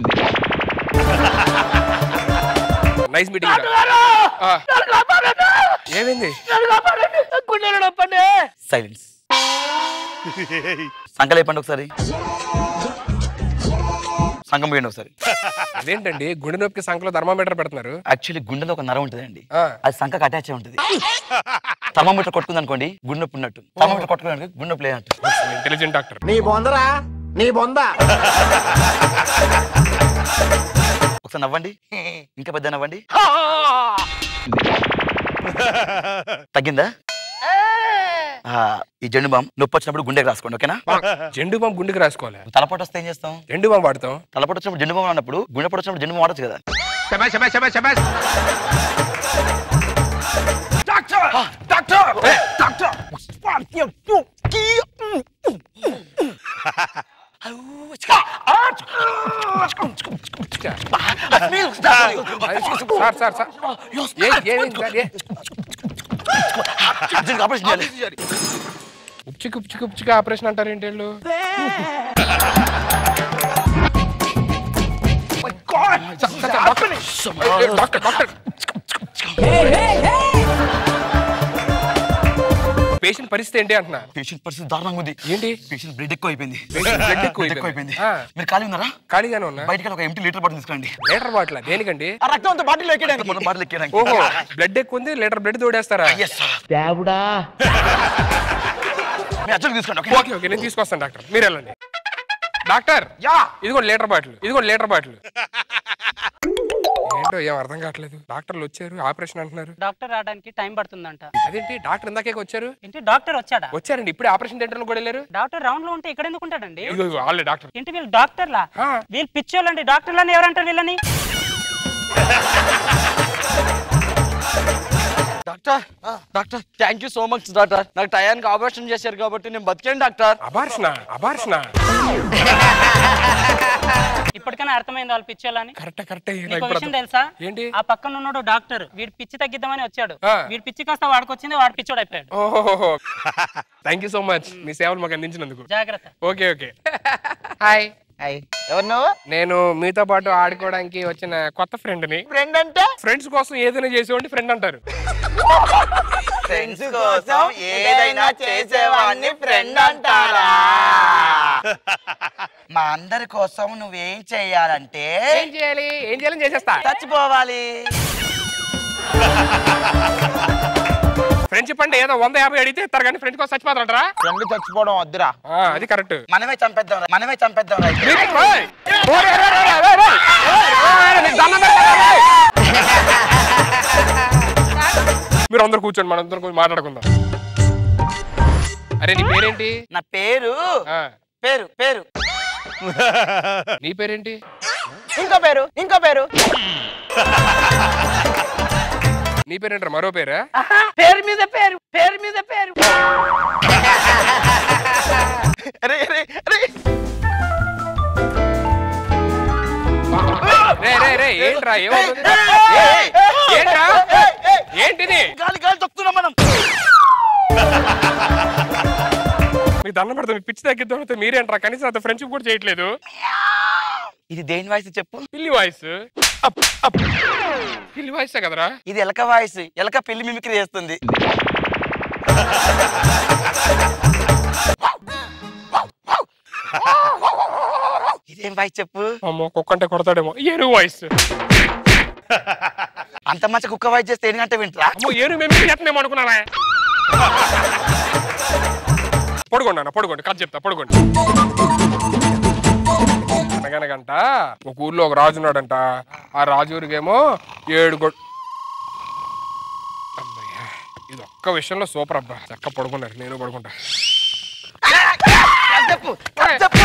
నైస్ మీటింగ్ ఏమైంది సైలెన్స్ సంకలు అయిపోండి ఒకసారి సంకం పోయండి ఒకసారి అదేంటండి గుండె నొప్పికి సంఖలో థర్మామీటర్ పెడుతున్నారు యాక్చువల్లీ గుండెలో ఒక నరం ఉంటుందండి ఆ. అది సంకకు అటాచ్ అయి ఉంటుంది థర్మామీటర్ కొట్టుకుంది అనుకోండి గుండె నొప్పి ఉన్నట్టు థర్మామీటర్ కొట్టుకున్నాను గుండె నొప్పి లేనట్టు ఇంటెలిజెంట్ డాక్టర్ నీ బొందరా నీ బొంద ఒకసారి నవ్వండి ఇంకా పెద్ద నవ్వండి తగ్గిందా ఆ, ఈ జెండు బామ్ నొప్పి వచ్చినప్పుడు గుండెకి రాసుకోండి ఓకేనా జెండు బాంబు గుండెకి రాసుకోవాలి తలపోటు వస్తే ఏం చేస్తాం జెండు బాంబు వాడతాం తలపోటు వచ్చినప్పుడు జెండు బామ్ అన్నప్పుడు గుండె పొడి వచ్చినప్పుడు జెండు బామ్ వాడచ్చు కదా సార్ సార్ సార్ ఏ- ఏమైంది సార్ ఏ దీనికి ఆపరేషన్ చేయాలి ఉప్చికి ఉప్చికి ఉప్చికి ఆపరేషన్ అంటారు ఏంటి వీళ్ళు డాక్టర్ డాక్టర్ పేషెంట్ పరిస్థితి ఏంటి అంటున్నా పేషెంట్ పరిస్థితి దారుణంగా ఉంది ఏంటి పేషెంట్ బ్లడ్ ఎక్కువ అయిపోయింది Patient blood ఎక్కువ Blood అయిపోయింది. అయిపోయింది ఆ. మీరు ఖాళీ ఉన్నారా ఖాళీగానే ఉన్నా బయటకి ఒక ఎంటీ లీటర్ బాటిల్ తీసుకురండి లీటర్ బాటిల్ దేనికండి ఆ రక్తం అంతా బాటిల్ ఎక్కడానికి మొత్తం బాటిల్ ఎక్కడానికి ఓహో బ్లడ్ ఎక్కువ ఉంది లీటర్ బ్లడ్ తోడేస్తారా Yes, sir. మీ అర్జెంట్ తీసుకోండి ఓకే ఓకే ఓకే నేను తీసుకొస్తాను డాక్టర్ మీరు వెళ్ళండి డాక్టర్ యా ఇదిగోండి లీటర్ బాటిల్ ఇదిగోండి లీటర్ బాటిల్ ఏంటో ఏం అర్థం కావట్లేదు డాక్టర్లు వచ్చారు ఆపరేషన్ అంటున్నారు డాక్టర్ రావడానికి టైం పడుతుందంట అదేంటి డాక్టర్ ఇందాకే వచ్చారు ఏంటి డాక్టర్ వచ్చాడా వచ్చారండి ఇప్పుడే ఆపరేషన్ థియేటర్ కూడా వెళ్ళారు డాక్టర్ రౌండ్ లో ఉంటే ఇక్కడ ఎందుకు ఉంటాడండి ఇదిగో ఇదిగో, వాళ్ళే డాక్టర్ ఏంటి వీళ్ళు డాక్టర్లా ఆ. వీళ్ళు పిచ్చోళ్ళండి డాక్టర్లని ఎవరంటారు వీళ్ళని doctor doctor thank you so much doctor నాకు టయానికి ఆపరేషన్ చేశారు కాబట్టి నేను బతికాను డాక్టర్ అబార్షణ అబార్షణ ఇప్పటికైనా అర్థమైంది వాళ్ళు పిచ్చోళ్ళని కరెక్ట్ కరెక్ట్ నీకు ఒక విషయం తెలుసా ఏంటి ఆ పక్కన ఉన్నాడు డాక్టర్ వీడి పిచ్చి తగ్గిద్దామని వచ్చాడు ఆ. వీడి పిచ్చి కాస్త వాడుకొచ్చింది వాడు పిచ్చోడు అయిపోయాడు ఓహో థ్యాంక్ యూ సో మచ్ మీ సేవలు మాకు అందించినందుకు జాగ్రత్త ఓకే ఓకే హాయ్ ఎవరు నువ్వు నేను మీతో పాటు ఆడుకోవడానికి వచ్చిన కొత్త ఫ్రెండ్ ని ఫ్రెండ్ అంటే ఫ్రెండ్స్ కోసం ఏదైనా చేసేవాడిని ఫ్రెండ్ అంటారు ఫ్రెండ్స్ కోసం ఏదైనా చేసేవాడిని ఫ్రెండ్ అంటారా మా అందరి కోసం నువ్వేం చెయ్యాలంటే ఏం చేయాలి ఏం చేయాలని చేసేస్తా చచ్చిపోవాలి ఫ్రెండ్షిప్ అంటే ఏదో వంద యాభై అడిగితే ఇస్తారు కానీ ఫ్రెండ్స్ కోసం చచ్చిపోతారా ఫ్రెండ్ చచ్చిపోవడం వద్దురా అది కరెక్ట్ మనమే చంపేద్దాం రా. మనమే చంపేద్దాం రా. మీరు అందరు కూర్చోండి మనం అందరం కూర్చొని మాట్లాడుకుందాం అరే నీ పేరేంటి నా పేరు ఆ, పేరు పేరు నీ పేరేంటి ఇంకో పేరు ఇంకో పేరు నీ పేరేంటారు మరో పేరా పేరు మీద పేరు పేరు మీద పేరు అరే అరే అరే రే రే రే ఏంట్రా ఏమవుతుంది ఏయ్, ఏంట్రా ఏంటిది గాలి గాలి తొక్కుతున్నాం మనం మీకు దండం పెడతాం మీ పిచ్చి తగ్గిద్దాం మీరేంట్రా కనీసం అంత ఫ్రెండ్షిప్ కూడా చేయట్లేదు ఇది దేని వాయిస్ చెప్పు పిల్లి వాయిస్ పిల్లి వాయిసే కదరా ఇది ఎలక వాయిస్ ఎలక పెళ్లి మిమిక్రీ చేస్తుంది ఇదేం వాయిస్ చెప్పు అమ్మో కుక్క అంటే కొడతాడేమో ఏను వాయిస్ అంత మంచి కుక్క వాయిస్ చేస్తే ఎన్ని గంట వింటరా అమ్మో ఏను మేము చేస్తున్నాం అనుకున్నానా పడుకోండి అన్న పడుకోండి కథ చెప్తా పడుకోండి అనగనగంట ఒక ఊర్లో ఒక రాజు ఉన్నాడంట ఆ రాజు ఊరికేమో ఏడు గొ అమ్మయ్య, ఇది ఒక్క విషయంలో సూపర్ అబ్బా చక్క పడుకున్నారు నేను పడుకుంటా చెప్పు చెప్పు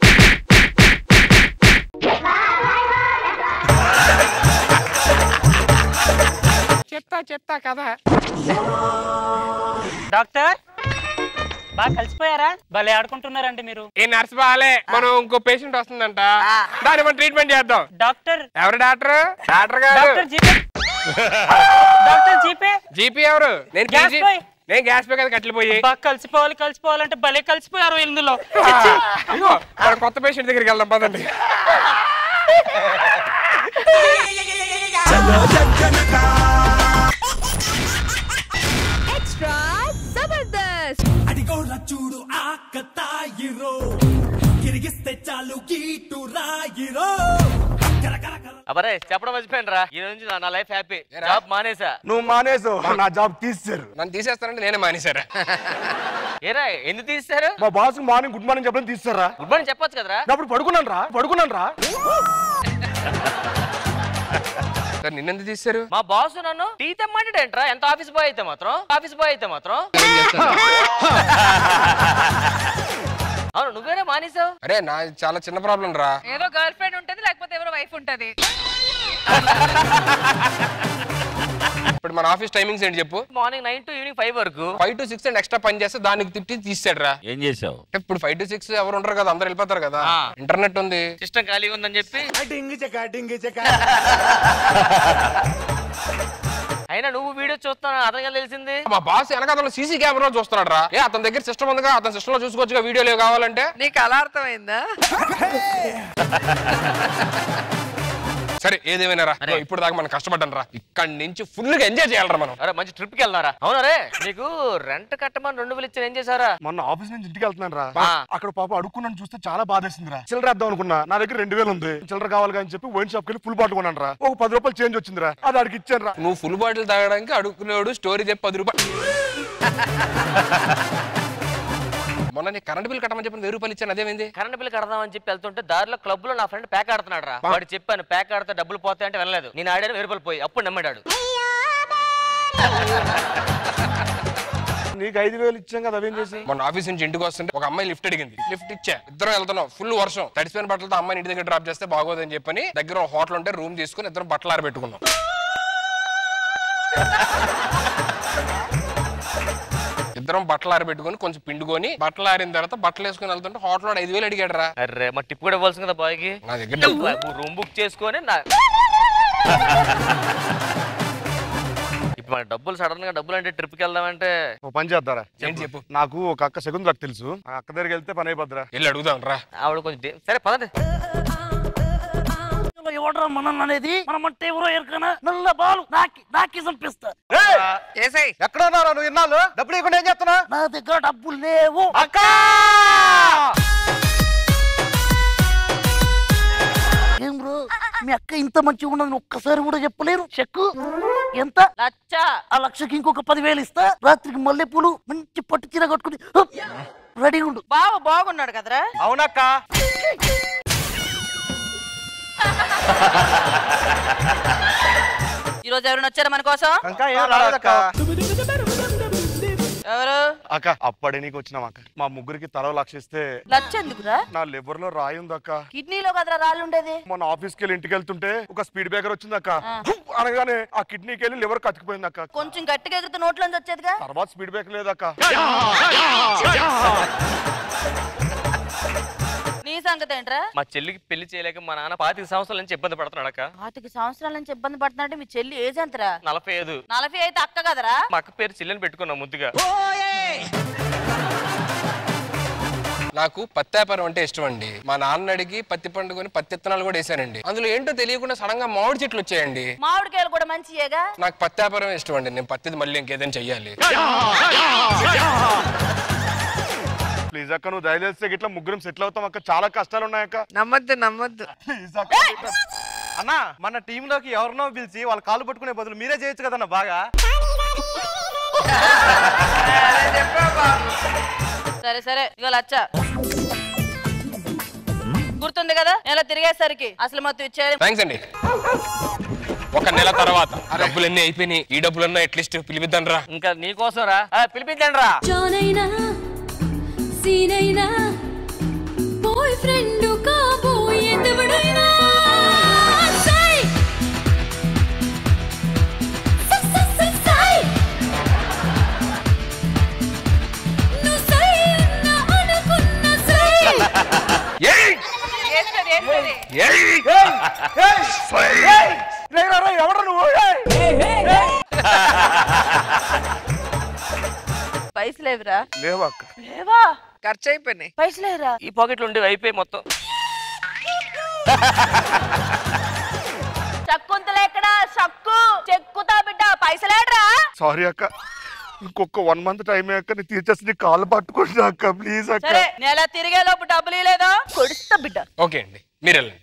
చెప్తా చెప్తా కదా డాక్టర్ బాగా కలిసిపోయారా భలే ఆడుకుంటున్నారండి మీరు ఏ నర్స్ బాలే మనం ఇంకో పేషెంట్ వస్తుందంట దాన్ని మనం ట్రీట్మెంట్ చేద్దాం డాక్టర్ ఎవరు డాక్టర్ డాక్టర్ గారు doctor GPay doctor GPay GP ఎవరు నేను గ్యాస్ PG. బాయ్. నేను గ్యాస్ పే కదా కట్టిపోయి బాగా కలిసిపోవాలి కలిసిపోవాలంటే భలే కలిసిపోయారు ఇందులో ఇదిగో, మన కొత్త పేషెంట్ దగ్గరికి వెళ్దాం పదండి ఎక్స్ట్రా జబర్దస్త్ అడిగోళ్ళ చూడు ఆకతాయిరో గిరిగిస్తే చాలు గీటు రాయిరో అబరే చెప్పడం మర్చిపోయాను రా ఈ నుంచి నా లైఫ్ హ్యాపీ జాబ్ మానేసా నువ్వు మానేసు నా జాబ్ తీసేశారు నన్ను తీసేస్తానంటే నేనే మానేశారా ఏరా ఎందుకు తీస్తారు మా బాస్ మార్నింగ్ గుడ్ మార్నింగ్ చెప్పడం తీస్తారా గుడ్ మార్నింగ్ చెప్పొచ్చు కదరా అప్పుడు పడుకున్నాను రా పడుకున్నాను రా సార్ నిన్నెందుకు తీశారు మా బాస్ నన్ను టీ తెమ్మంటాడేంట్రా ఎంత ఆఫీస్ బాయ్ అయితే మాత్రం ఆఫీస్ బాయ్ అయితే మాత్రం అవును నువ్వేనే మానేసావు అరే నా చాలా చిన్న ప్రాబ్లం రా ఏదో గర్ల్ ఫ్రెండ్ ఉంటది లేకపోతే ఎవరో వైఫ్ ఉంటది ఇప్పుడు మన ఆఫీస్ టైమింగ్స్ ఏంటి చెప్పు morning nine to evening five వరకు five to six and extra పని చేస్తే దానికి తిట్టి తీసాడు రా ఏం చేసావు ఇప్పుడు ఫైవ్ టు సిక్స్ ఎవరు ఉంటారు కదా అందరు వెళ్ళిపోతారు కదా ఆ. ఇంటర్నెట్ ఉంది సిస్టమ్ ఖాళీగా ఉందని చెప్పి డింగి చెక్క డింగి చెక్క అయినా నువ్వు వీడియో చూస్తాను అతనికి తెలిసింది మా బాస్ వెనకాల సీసీ కెమెరా చూస్తున్నాడు రా ఏ అతని దగ్గర సిస్టమ్ ఉందిగా అతని సిస్టమ్ లో చూసుకోవచ్చుగా వీడియోలు కావాలంటే నీకు అలా అర్థమైందా సరే ఏదేమైనా రా ఇదిగో ఇప్పుడు దాకా మనం కష్టపడ్డాం రా ఇక్కడి నుంచి ఫుల్ గా ఎంజాయ్ చేయాలరా మనం అరే మంచి ట్రిప్ కి వెళ్తారా అవునరే నీకు రెంట్ కట్టమని రెండు వేలు ఇచ్చిన ఏం చేశారా మొన్న ఆఫీస్ నుంచి ఇంటికి వెళ్తున్నాను రా ఆ. అక్కడ పాప అడుక్కున్నాను చూస్తే చాలా బాధేసింది రా చిల్లర వేద్దాం అనుకున్నా నా దగ్గర రెండు వేలు ఉంది చిల్లర కావాలి అని చెప్పి వైన్ షాప్ కి వెళ్ళి ఫుల్ బాటిల్ కొన్నాను రా ఒక పది రూపాయలు చేంజ్ వచ్చింది రా అది అడిగి ఇచ్చాను రా నువ్వు ఫుల్ బాటిల్ తాగడానికి అడుక్కునేవాడు స్టోరీ చెప్పి పది రూపాయలు మొన్న నీ కరెంట్ బిల్ కట్టమని చెప్పి వెయ్యి రూపాయలు ఇచ్చాను అదేమైంది కరెంట్ బిల్ కడదామని చెప్పి వెళ్తుంటే దారిలో క్లబ్ లో నా ఫ్రెండ్ ప్యాక్ ఆడుతున్నాడు రా వాడు చెప్పాను ప్యాక్ ఆడితే డబ్బులు పోతాయి అంటే వినలేదు నేను ఆడాను వెయ్యి రూపాయలు పోయి అప్పుడు నమ్మాడు నీకు ఐదు వేలు ఇచ్చాం కదా అవేం చేసి మొన్న ఆఫీస్ నుంచి ఇంటికి వస్తుంటే ఒక అమ్మాయి లిఫ్ట్ అడిగింది లిఫ్ట్ ఇచ్చా ఇద్దరం వెళ్తున్నాం ఫుల్ వర్షం తడిసిపోయిన బట్టలతో అమ్మాయిని ఇంటి దగ్గర డ్రాప్ చేస్తే బాగోదని చెప్పని దగ్గర ఒక హోటల్ ఉంటే రూమ్ తీసుకుని ఇద్దరం బట్టలు ఆరబెట్టుకున్నాం ఇద్దరం బట్టలు ఆరబెట్టుకుని కొంచెం పిండుకొని బట్టలు ఆరిన తర్వాత బట్టలు వేసుకుని వెళ్తుంటే హోటల్ ఐదు వేలు అడిగాడు రా అరే మా టిప్ కూడా ఇవ్వాల్సింది కదా బాయ్కి నా దగ్గర డబ్బు- రూమ్ బుక్ చేసుకొని నా ఇప్పుడు మన డబ్బులు సడన్ గా డబ్బులు అంటే ట్రిప్ కి వెళ్దామంటే ఓ పని చేద్దారా ఏంటి చెప్పు నాకు ఒక అక్క శకుంతలకు తెలుసు ఆ అక్క దగ్గరికి వెళ్తే పని అయిపోద్దిరా వెళ్ళి అడుగుదాం రా ఆవిడ కొంచెం డే- సరే పదండి ఎవడరా మనల్ని అనేది మనం అంటే ఎవరో ఎరకనా నల్ల బాలు నాకి నాకి చంపిస్తా ఎక్కడ ఉన్నారా నువ్వు ఇన్నాళ్ళు డబ్బులు ఇవ్వకుండా ఏం చేస్తున్నా నా దగ్గర డబ్బులు లేవు ఏం బ్రో మీ అక్క ఇంత మంచిగా ఉన్నదని ఒక్కసారి కూడా చెప్పలేరు చెక్కు ఎంత లచ్చ ఆ లక్షకి ఇంకొక పదివేలు ఇస్తా రాత్రికి మల్లెపూలు మంచి పట్టు చీర కట్టుకుని హుప్, రెడీ ఉండు బావ బాగున్నాడు కదరా అవునక్క ఈ రోజు ఎవరైనా వచ్చారా మన కోసం ఇంకా ఏం రాలేదక్క ఎవరు అక్క అప్పటి నీకు వచ్చినాం అక్క మా ముగ్గురికి తల లక్షిస్తే లచ్చ ఎందుకురా నా లివర్ లో రాయి ఉంది అక్క కిడ్నీలో కదరా రాళ్ళు ఉండేది మొన్న ఆఫీస్కి వెళ్ళి ఇంటికి వెళ్తుంటే ఒక స్పీడ్ బ్రేకర్ వచ్చింది అక్క హుప్ అనగానే ఆ కిడ్నీకి వెళ్ళి లివర్ కతికిపోయింది అక్క కొంచెం గట్టిగా ఎగిరితే నోట్లోంచి వచ్చేదిగా తర్వాత స్పీడ్ బ్రేక్ లేదక్క నీ సంగతి ఏంట్రా మా చెల్లికి పెళ్లి చేయలేక మా నాన్న పాతిక సంవత్సరాల నుంచి ఇబ్బంది పడుతున్నాడు అక్క పాతిక సంవత్సరాల నుంచి ఇబ్బంది పడుతున్నాడు మీ చెల్లి ఏజ్ ఎంతరా నలభై ఐదు నలభై అయితే అక్క కదరా మా అక్క పేరు చెల్లిని పెట్టుకున్నాం ముద్దుగా నాకు పత్తి వ్యాపారం అంటే ఇష్టం అండి మా నాన్న అడిగి పత్తి పండు కొని పత్తి విత్తనాలు కూడా వేసానండి అందులో ఏంటో తెలియకుండా సడన్ గా మామిడి చెట్లు వచ్చాయండి మామిడికాయలు కూడా మంచియేగా నాకు పత్తి వ్యాపారం ఇష్టం అండి నేను పత్తిది మళ్ళీ ఇంకేదైనా చెయ్యాలి ప్లీజ్ అక్క నువ్వు దయచేస్తే ఇట్లా ముగ్గురం సెటిల్ అవుతాం అక్క చాలా కష్టాలు ఉన్నాయక్క నమ్మద్దు నమ్మద్దు ప్లీజ్ అక్క అన్న మన టీమ్ లోకి ఎవరినో పిలిచి వాళ్ళ కాలు పట్టుకునే బదులు మీరే చేయొచ్చు కదన్న బాగా సరే సరే ఇక లచ్చ గుర్తుంది కదా నెల తిరిగేసరికి అసలు మొత్తం ఇచ్చేది థ్యాంక్స్ అండి ఒక నెల తర్వాత డబ్బులు ఎన్ని అయిపోయినాయి ఈ డబ్బులన్నా అట్లీస్ట్ పిలిపిద్దాం రా ఇంకా నీకోసం రా ఆ, పిలిపించండి రా జానైనా సీనైనా బాయ్ ఫ్రెండ్ కాబోయేదెవడైనా సై సై, సై, సై, సై. నువ్వు సై అన్నా అనుకున్న సై ఏయ్! ఏంటది, ఏంటది? ఏయ్! ఎవరు నువ్వు పైసలు లేవురా లేవు అక్క లేవా ఖర్చు అయిపోయినాయి పైసలు లేవురా ఈ పాకెట్లు ఉండేవి అయిపోయి మొత్తం చక్కుంతలు ఎక్కడ చక్కు చెక్కుతా బిడ్డ పైసలేడ్రా సారీ అక్క ఇంకొక వన్ మంత్ టైం అక్క నీ తీర్చేసి నీ కాళ్ళు పట్టుకుంటా అక్క ప్లీజ్ అక్క సరే నెల తిరిగే లోపు డబ్బులు లేదో కొడుస్తా బిడ్డ ఓకే అండి మీరు వెళ్ళండి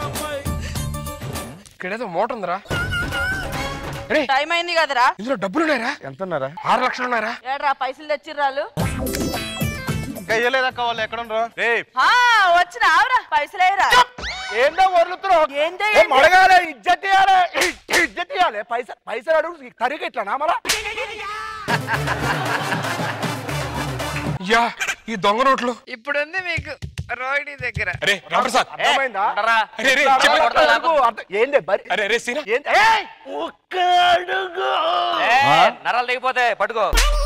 ఇక్కడేదో మోటార్ ఉందిరా రే టైం అయింది కదరా ఇందులో డబ్బులు ఉన్నాయరా ఎంత ఉన్నారా ఆరు లక్షలు ఉన్నాయరా ఏడ్రా పైసలు తెచ్చిర్రాలు ఇంకా ఇయ్యలేదక్క వాళ్ళు ఎక్కడ ఉండరు రే ఆ, వచ్చిన ఆవురా పైసలేరా ఏందో వదులుతున్నావు ఏందో ఏం అడగాలి ఇజ్జత్ ఇయ్యాలి ఇజ్జత్ ఇయ్యాలి పైసలు పైసలు అడుగు తరిగి ఇట్లా మళ్ళా యా ఈ దొంగ నోట్లు ఇప్పుడు ఉంది మీకు రోహిణి దగ్గర అరే రామప్రసాద్ అర్థమైందా ఉండరా. అరే రే ఇట్లా చెప్పు. అడగాలి, అడుగు. అర్థం- ఏంది బరి అరే రే సీనా ఏంది ఏయ్! ఒక్క అడుగు ఏ, నరాలు తెగిపోతే పట్టుకో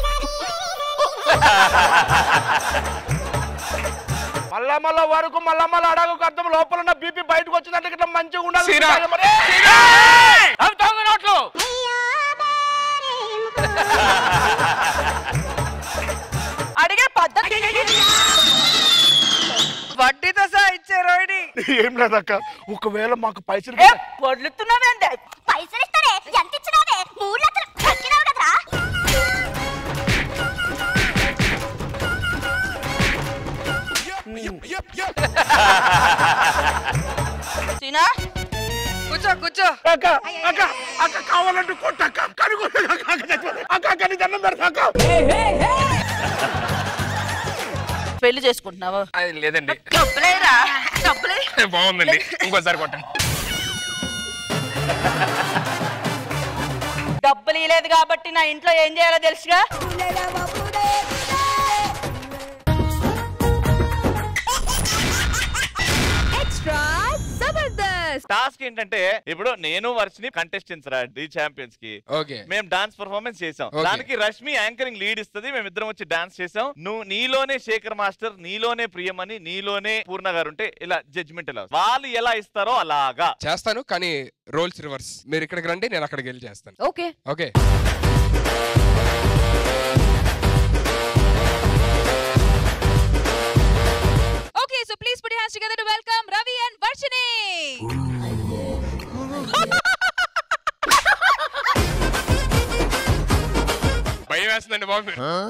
మళ్ళా మళ్ళా వరకు మళ్ళా మళ్ళా అడగకు అర్థం లోపల ఉన్న బీపీ బయటకు వచ్చిందంటే ఇట్లా మంచిగా ఉండాలి సీనా. మరి. అవి దొంగ నోట్లు అడిగే పద్ధతి వడ్డీతో సహా ఇచ్చే రోహిణి ఏం లేదక్క ఒకవేళ మాకు పైసలు వడ్లుతున్నావేందే పైసలు ఇస్తారే ఎంత ఇచ్చినావే మూడు లక్షలు తగ్గినావు కదరా సీనా కూర్చో కూర్చో అక్క అక్క అక్క కావాలంటే కొట్టక్క కానీ కొట్టకు, అక్క, అక్క, చచ్చిపోతుంది. అక్క అక్క నీ దండం పెడతా అక్క పెళ్లి చేసుకుంటున్నావా అది లేదండి డబ్బులేరా డబ్బులే బాగుందండి ఇంకోసారి కొట్టండి డబ్బులు ఇవ్వలేదు కాబట్టి నా ఇంట్లో ఏం చేయాలో తెలుసుగా ఎక్స్ట్రా జబర్దస్త్ టాస్క్ ఏంటంటే ఇప్పుడు నేను వర్షిని కంటెస్టెంట్స్ రా డి ఛాంపియన్స్ కి ఓకే మేము డాన్స్ పర్ఫార్మెన్స్ చేసాం Okay. దానికి రష్మి యాంకరింగ్ లీడ్ ఇస్తుంది మేము ఇద్దరం వచ్చి డాన్స్ చేసాం నువ్వు నీలోనే శేఖర్ మాస్టర్ నీలోనే ప్రియమని నీలోనే పూర్ణ గారు ఉంటే ఇలా జడ్జ్మెంట్ ఎలా వాళ్ళు ఎలా ఇస్తారో అలాగా చేస్తాను కానీ రోల్స్ రివర్స్ మీరు ఇక్కడికి రండి నేను అక్కడికి వెళ్ళి చేస్తాను okay okay okay so please put hands together to welcome Ravi and Varshini భయం వేస్తుందండి బాబు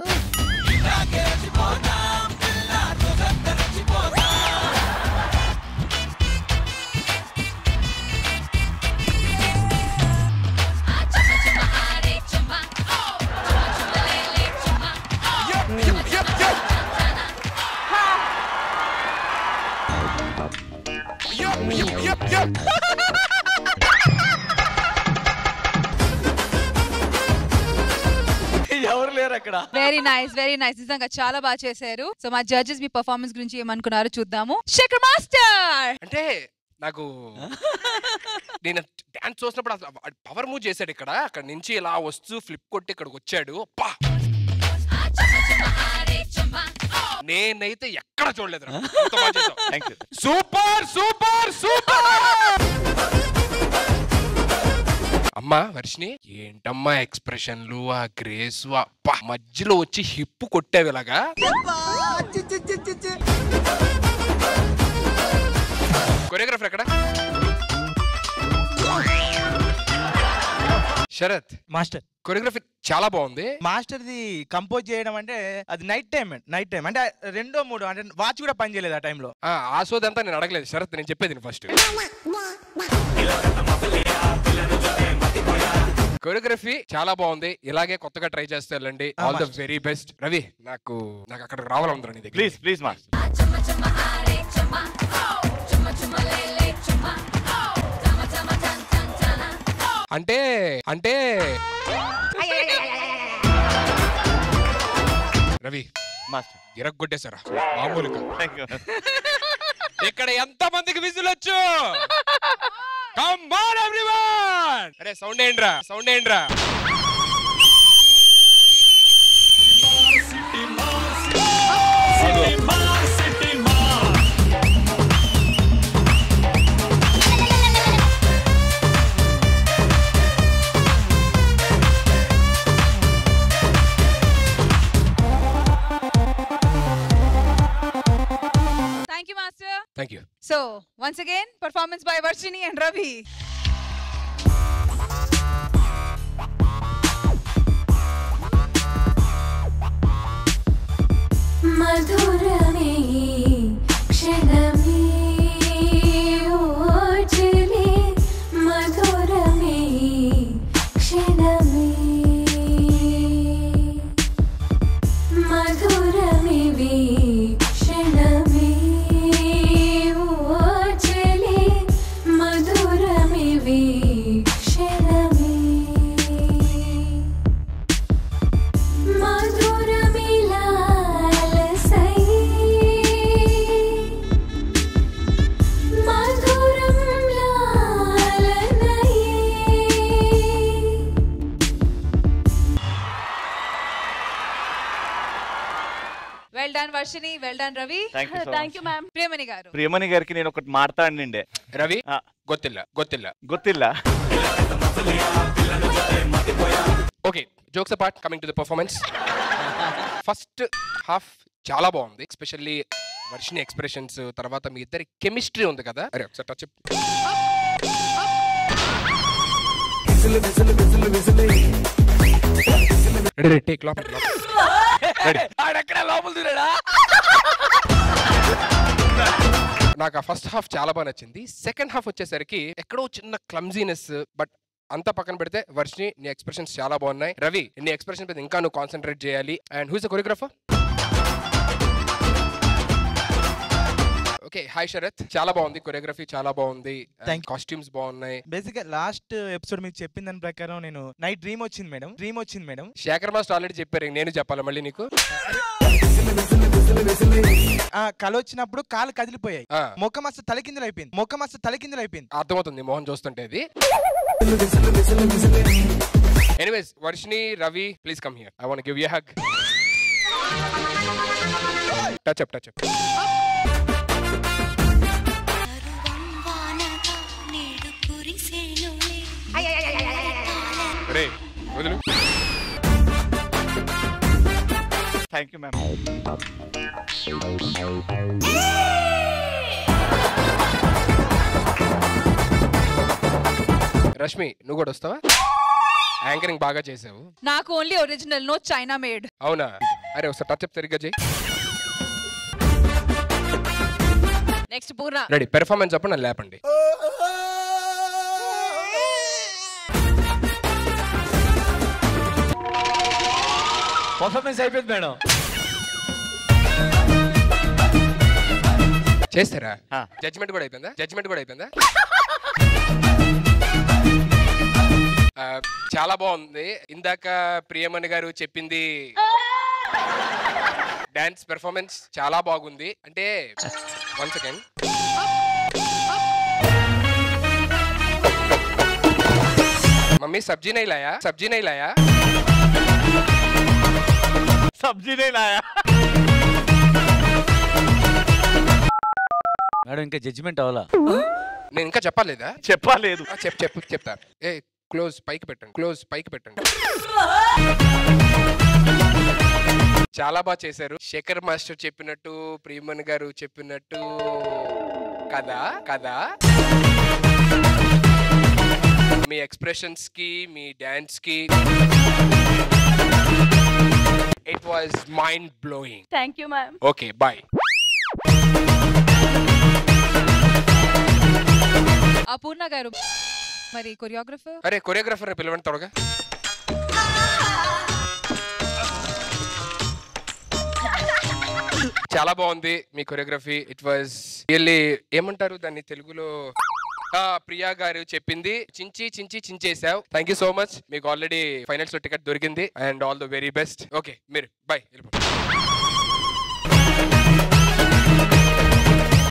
ఎవరు లేరు అక్కడ వెరీ నైస్ వెరీ నైస్ నిజంగా చాలా బాగా చేశారు సో మా జడ్జెస్ మీ పర్ఫార్మెన్స్ గురించి ఏమనుకున్నారు చూద్దాము శేఖర్ మాస్టర్ అంటే నాకు నేను డాన్స్ చూసినప్పుడు అసలు పవర్ మూవ్ చేశాడు ఇక్కడ అక్కడ నుంచి ఇలా వస్తూ ఫ్లిప్ కొట్టి ఇక్కడికి వచ్చాడు అబ్బా! నేనైతే ఎక్కడ చూడలేదు thank you super super super అమ్మా వర్షిని ఏంటమ్మా ఎక్స్ప్రెషన్లు ఆ గ్రేస్ అబ్బా మధ్యలో వచ్చి హిప్ కొట్టావు ఇలాగా కొరియోగ్రాఫర్ ఎక్కడ శరత్ మాస్టర్ కొరియోగ్రఫీ చాలా బాగుంది మాస్టర్ది కంపోజ్ చేయడం అంటే అది నైట్ టైం నైట్ టైం అంటే రెండో మూడో అంటే వాచ్ కూడా పని చేయలేదు ఆ టైంలో ఆ, ఆ సోదంతా నేను అడగలేదు శరత్ నేను చెప్పేది ఫస్ట్ కొరియోగ్రఫీ చాలా బాగుంది ఇలాగే కొత్తగా ట్రై చేస్తే వెళ్ళండి ఆ, all the master. Very best Ravi నాకు నాకు అక్కడికి రావాలందరూ నీ దగ్గర ప్లీజ్ ప్లీజ్ మాస్టర్ అంటే అంటే రవి మాస్టర్ ఇరగొట్టేశారా మామూలుగా థ్యాంక్ యూ ఇక్కడ ఎంత మందికి విజులొచ్చు కమ్ ఆన్ ఎవ్రీవన్ అరే సౌండ్ ఏంట్రా సౌండ్ ఏంట్రా thank you master thank you so once again performance by Varshini and Ravi మధురమే క్షణమే ఓచలే మధురమే క్షణమే మధురమే క్షణమే ఓచలే మధురమే క్షణమే మధురమిలాలసై మధురం లాలనయే well done Varshini well done Ravi Thank you so thank you ma'am Priyamani గారు ప్రియమణి గారికి నేను ఒకటి మాట్లాడినిండే రవి ఆ, గొత్తిల్ల గొత్తిల్ల ಗೊತ್ತಿಲ್ಲ okay jokes apart coming to the performance first half చాలా బాగుంది ఎస్పెషల్లీ వర్షిని ఎక్స్ప్రెషన్స్ తర్వాత మీ ఇద్దరి కెమిస్ట్రీ ఉంది కదా అరే ఒకసారి టచ్ రెడీ రెడీ టేక్ లోపల రెడీ ఆడెక్కడ లోపల దూరాడా నాకు ఆ ఫస్ట్ హాఫ్ చాలా బాగా నచ్చింది సెకండ్ హాఫ్ వచ్చేసరికి ఎక్కడో చిన్న క్లమ్జీనెస్ బట్ అంతా పక్కన పెడితే వర్షిని నీ ఎక్స్ప్రెషన్స్ చాలా బాగున్నాయి రవి నీ ఎక్స్ప్రెషన్ మీద ఇంకా నువ్వు కాన్సన్ట్రేట్ చేయాలి and who's the choreographer okay hi Sharath చాలా బాగుంది కొరియోగ్రఫీ చాలా బాగుంది కాస్ట్యూమ్స్ బాగున్నాయి బేసిక్ గా లాస్ట్ ఎపిసోడ్ మీకు చెప్పిన దాని ప్రకారం నేను నైట్ డ్రీమ్ వచ్చింది మేడం డ్రీమ్ వచ్చింది మేడం శేఖర్ మాస్టర్ ఆల్రెడీ చెప్పారు నేను చెప్పాలి మళ్ళీ నీకు ఆ కళ వచ్చినప్పుడు కాలు కదిలిపోయాయి ఆ. ముఖం అసలు తలకిందులు అయిపోయింది ముఖం అసలు తలకిందులు అయిపోయింది అర్థమవుతుంది మోహన్ చూస్తుంటే ఇది anyways Varshini Ravi please come here I want give you hug touch up touch up రే వదులు థ్యాంక్ యూ మ్యామ్ రష్మి నువ్వు కూడా వస్తావా యాంకరింగ్ బాగా చేసావు నాకు only original no China made అవునా అరే ఒకసారి టచ్ అప్ సరిగ్గా చేయి నెక్స్ట్ పూర్ణ రెడీ పెర్ఫార్మెన్స్ అప్పుడు నన్ను లేపండి పర్ఫార్మెన్స్ అయిపోయింది మేడం చేస్తారా జడ్జిమెంట్ కూడా అయిపోయిందా జడ్జిమెంట్ కూడా అయిపోయిందా ఆ, చాలా బాగుంది ఇందాక ప్రియమణి గారు చెప్పింది డాన్స్ పెర్ఫార్మెన్స్ చాలా బాగుంది అంటే వన్ సెకండ్ మమ్మీ సబ్జీ నై లాయా సబ్జీ నై లాయా సబ్జీ నే లాయా మేడం ఇంకా జడ్జిమెంట్ అవ్వాలా నేను ఇంకా చెప్పలేదా చెప్పలేదు చెప్పు చెప్పు చెప్తా ఏ క్లోజ్ పైకి పెట్టండి క్లోజ్ పైకి పెట్టండి చాలా బాగా చేశారు శేఖర్ మాస్టర్ చెప్పినట్టు ప్రియమణి గారు చెప్పినట్టు కదా కదా మీ ఎక్స్ప్రెషన్స్ కి మీ డాన్స్ కి it was mind blowing thank you ma'am okay bye Apurna గారు మరి కొరియోగ్రఫర్ అరే కొరియోగ్రాఫర్ పిలవండి త్వరగా చాలా బాగుంది మీ కొరియోగ్రఫీ ఇట్ వాజ్ రియల్లీ ఏమంటారు దాన్ని తెలుగులో ఆ, ప్రియా గారు చెప్పింది చించి చించి చించేసావు థ్యాంక్ యూ సో మచ్ మీకు ఆల్రెడీ ఫైనల్స్ లో టికెట్ దొరికింది and all the very best okay మీరు బాయ్